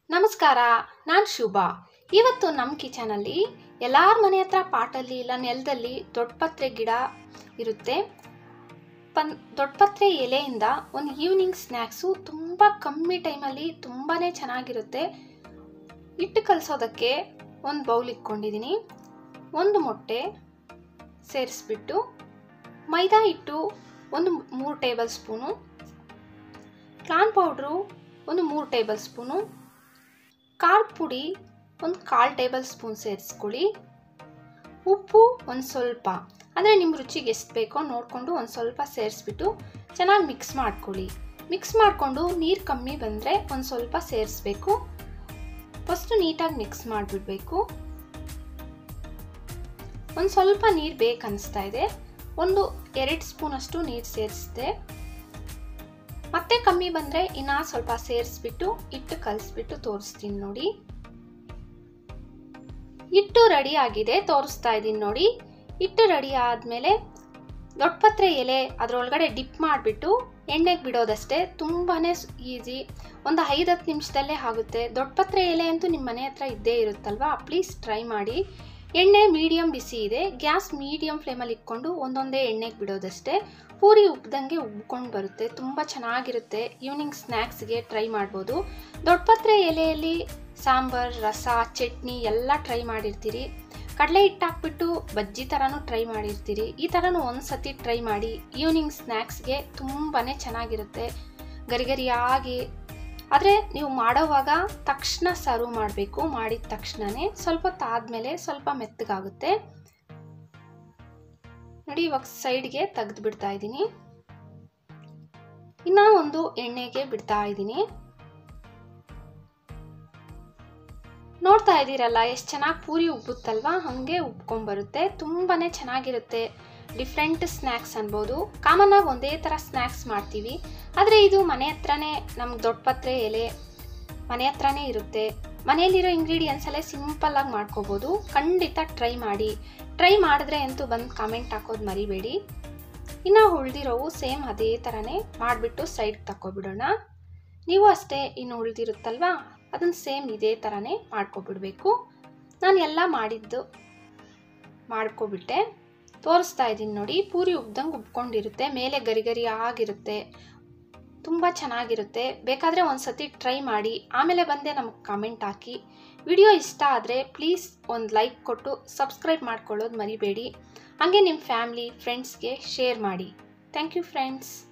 ನಮಸ್ಕಾರ ನಾನು ಶುಭಾ ಇವತ್ತು ನಮ್ಮ ಕಿಚನಲ್ಲಿ ಎಲ್ಲರ ಮನೆ ಹತ್ರ ಪಾಟಲ್ಲಿ ಇಲ್ಲ ನೆಲದಲ್ಲಿ ದೊಡ್ಡಪತ್ರೆ ಗಿಡ ಇರುತ್ತೆ ಪನ್ ದೊಡ್ಡಪತ್ರೆ ಎಲೆಯಿಂದ ಒಂದು ಈವ್ನಿಂಗ್ ಸ್ನ್ಯಾಕ್ಸು ತುಂಬ ಕಮ್ಮಿ ಟೈಮಲ್ಲಿ ತುಂಬಾ ಚೆನ್ನಾಗಿರುತ್ತೆ ಹಿಟ್ಟು ಕಲಸೋದಕ್ಕೆ ಒಂದು ಬೌಲ್ ಇಟ್ಕೊಂಡಿದ್ದೀನಿ ಒಂದು ಮೊಟ್ಟೆ ಸೇರಿಸ್ಬಿಟ್ಟು ಮೈದಾ ಹಿಟ್ಟು ಒಂದು ಮೂರು ಟೇಬಲ್ ಸ್ಪೂನು ಕಾರ್ನ್ ಪೌಡ್ರು ಒಂದು ಮೂರು ಟೇಬಲ್ ಸ್ಪೂನು ಖಾರದ ಪುಡಿ ಒಂದು ಕಾಲು ಟೇಬಲ್ ಸ್ಪೂನ್ ಸೇರಿಸ್ಕೊಳ್ಳಿ ಉಪ್ಪು ಒಂದು ಸ್ವಲ್ಪ ಅಂದರೆ ನಿಮ್ಮ ರುಚಿಗೆ ಎಷ್ಟು ಬೇಕೋ ನೋಡಿಕೊಂಡು ಒಂದು ಸ್ವಲ್ಪ ಸೇರಿಸ್ಬಿಟ್ಟು ಚೆನ್ನಾಗಿ ಮಿಕ್ಸ್ ಮಾಡ್ಕೊಳ್ಳಿ ಮಿಕ್ಸ್ ಮಾಡಿಕೊಂಡು ನೀರು ಕಮ್ಮಿ ಬಂದರೆ ಒಂದು ಸ್ವಲ್ಪ ಸೇರಿಸ್ಬೇಕು ಫಸ್ಟು ನೀಟಾಗಿ ಮಿಕ್ಸ್ ಮಾಡಿಬಿಡ್ಬೇಕು ಒಂದು ಸ್ವಲ್ಪ ನೀರು ಬೇಕನ್ನಿಸ್ತಾ ಇದೆ ಒಂದು ಎರಡು ಸ್ಪೂನಷ್ಟು ನೀರು ಸೇರಿಸಿದೆ ಮತ್ತೆ ಕಮ್ಮಿ ಬಂದರೆ ಇನ್ನ ಸ್ವಲ್ಪ ಸೇರಿಸ್ಬಿಟ್ಟು ಹಿಟ್ಟು ಕಲಿಸ್ಬಿಟ್ಟು ತೋರಿಸ್ತೀನಿ ನೋಡಿ ಹಿಟ್ಟು ರೆಡಿ ಆಗಿದೆ ತೋರಿಸ್ತಾ ಇದ್ದೀನಿ ನೋಡಿ ಹಿಟ್ಟು ರೆಡಿ ಆದಮೇಲೆ ದೊಡ್ಡಪತ್ರೆ ಎಲೆ ಅದರೊಳಗಡೆ ಡಿಪ್ ಮಾಡಿಬಿಟ್ಟು ಎಣ್ಣೆಗೆ ಬಿಡೋದಷ್ಟೇ ತುಂಬಾ ಈಸಿ ಒಂದು ಐದು ಹತ್ತು ನಿಮಿಷದಲ್ಲೇ ಆಗುತ್ತೆ ದೊಡ್ಡಪತ್ರೆ ಎಲೆ ಅಂತೂ ನಿಮ್ಮ ಮನೆ ಹತ್ರ ಇದ್ದೇ ಇರುತ್ತಲ್ವಾ ಪ್ಲೀಸ್ ಟ್ರೈ ಮಾಡಿ ಎಣ್ಣೆ ಮೀಡಿಯಮ್ ಬಿಸಿ ಇದೆ ಗ್ಯಾಸ್ ಮೀಡಿಯಮ್ ಫ್ಲೇಮಲ್ಲಿ ಇಟ್ಕೊಂಡು ಒಂದೊಂದೇ ಎಣ್ಣೆಗೆ ಬಿಡೋದಷ್ಟೇ ಪೂರಿ ಉಬ್ದಂಗೆ ಉಬ್ಕೊಂಡು ಬರುತ್ತೆ ತುಂಬ ಚೆನ್ನಾಗಿರುತ್ತೆ ಈವ್ನಿಂಗ್ ಸ್ನ್ಯಾಕ್ಸ್ಗೆ ಟ್ರೈ ಮಾಡ್ಬೋದು ದೊಡ್ಡಪತ್ರೆ ಎಲೆಯಲ್ಲಿ ಸಾಂಬಾರ್ ರಸ ಚಟ್ನಿ ಎಲ್ಲ ಟ್ರೈ ಮಾಡಿರ್ತೀರಿ ಕಡಲೆ ಹಿಟ್ಟು ಹಾಕ್ಬಿಟ್ಟು ಬಜ್ಜಿ ಥರನೂ ಟ್ರೈ ಮಾಡಿರ್ತೀರಿ ಈ ಥರನೂ ಒಂದು ಸತಿ ಟ್ರೈ ಮಾಡಿ ಈವ್ನಿಂಗ್ ಸ್ನ್ಯಾಕ್ಸ್ಗೆ ತುಂಬಾ ಚೆನ್ನಾಗಿರುತ್ತೆ ಗರಿಗರಿಯಾಗಿ ಆದರೆ ನೀವು ಮಾಡೋವಾಗ ತಕ್ಷಣ ಸರ್ವ್ ಮಾಡಬೇಕು ಮಾಡಿದ ತಕ್ಷಣವೇ ಸ್ವಲ್ಪ ಹೊತ್ತು ಆದಮೇಲೆ ಸ್ವಲ್ಪ ಮೆತ್ತಗಾಗುತ್ತೆ ನೋಡಿ ಇವಾಗ ಸೈಡ್ಗೆ ತೆಗೆದು ಬಿಡ್ತಾ ಇದ್ದೀನಿ ಇನ್ನ ಒಂದು ಎಣ್ಣೆಗೆ ಬಿಡ್ತಾ ಇದ್ದೀನಿ ನೋಡ್ತಾ ಇದ್ದೀರಲ್ಲ ಎಷ್ಟು ಚೆನ್ನಾಗಿ ಪೂರಿ ಉಬ್ಬುತ್ತಲ್ವಾ ಹಾಗೆ ಉಬ್ಕೊಂಡ್ಬರುತ್ತೆ ತುಂಬಾ ಚೆನ್ನಾಗಿರುತ್ತೆ ಡಿಫ್ರೆಂಟ್ ಸ್ನ್ಯಾಕ್ಸ್ ಅನ್ಬೋದು ಕಾಮನ್ನಾಗಿ ಒಂದೇ ಥರ ಸ್ನ್ಯಾಕ್ಸ್ ಮಾಡ್ತೀವಿ ಆದರೆ ಇದು ಮನೆ ಹತ್ರನೇ ನಮ್ಗೆ ದೊಡ್ಡಪತ್ರೆ ಎಲೆ ಮನೆ ಹತ್ರನೇ ಇರುತ್ತೆ ಮನೆಯಲ್ಲಿರೋ ಇಂಗ್ರೀಡಿಯೆಂಟ್ಸಲ್ಲೇ ಸಿಂಪಲ್ಲಾಗಿ ಮಾಡ್ಕೋಬೋದು ಖಂಡಿತ ಟ್ರೈ ಮಾಡಿ ಟ್ರೈ ಮಾಡಿದ್ರೆ ಅಂತೂ ಬಂದು ಕಾಮೆಂಟ್ ಹಾಕೋದು ಮರಿಬೇಡಿ ಇನ್ನು ಉಳ್ದಿರೋವು ಸೇಮ್ ಅದೇ ಥರನೇ ಮಾಡಿಬಿಟ್ಟು ಸೈಡ್ಗೆ ತಗೊಬಿಡೋಣ ನೀವು ಅಷ್ಟೇ ಇನ್ನು ಉಳ್ದಿರುತ್ತಲ್ವಾ ಅದನ್ನು ಸೇಮ್ ಇದೇ ಥರನೇ ಮಾಡ್ಕೊಬಿಡ್ಬೇಕು ನಾನು ಎಲ್ಲ ಮಾಡಿದ್ದು ಮಾಡ್ಕೊಬಿಟ್ಟೆ ತೋರಿಸ್ತಾ ಇದ್ದೀನಿ ನೋಡಿ ಪೂರಿ ಉಬ್ದಂಗೆ ಉಬ್ಕೊಂಡಿರುತ್ತೆ ಮೇಲೆ ಗರಿ ಗರಿ ಆಗಿರುತ್ತೆ ತುಂಬ ಚೆನ್ನಾಗಿರುತ್ತೆ ಬೇಕಾದರೆ ಒಂದು ಸತಿ ಟ್ರೈ ಮಾಡಿ ಆಮೇಲೆ ಬಂದೆ ನಮಗೆ ಕಾಮೆಂಟ್ ಹಾಕಿ ವಿಡಿಯೋ ಇಷ್ಟ ಆದರೆ ಪ್ಲೀಸ್ ಒಂದು ಲೈಕ್ ಕೊಟ್ಟು ಸಬ್ಸ್ಕ್ರೈಬ್ ಮಾಡ್ಕೊಳ್ಳೋದು ಮರಿಬೇಡಿ ಹಾಗೆ ನಿಮ್ಮ ಫ್ಯಾಮ್ಲಿ ಫ್ರೆಂಡ್ಸ್ಗೆ ಶೇರ್ ಮಾಡಿ ಥ್ಯಾಂಕ್ ಯು ಫ್ರೆಂಡ್ಸ್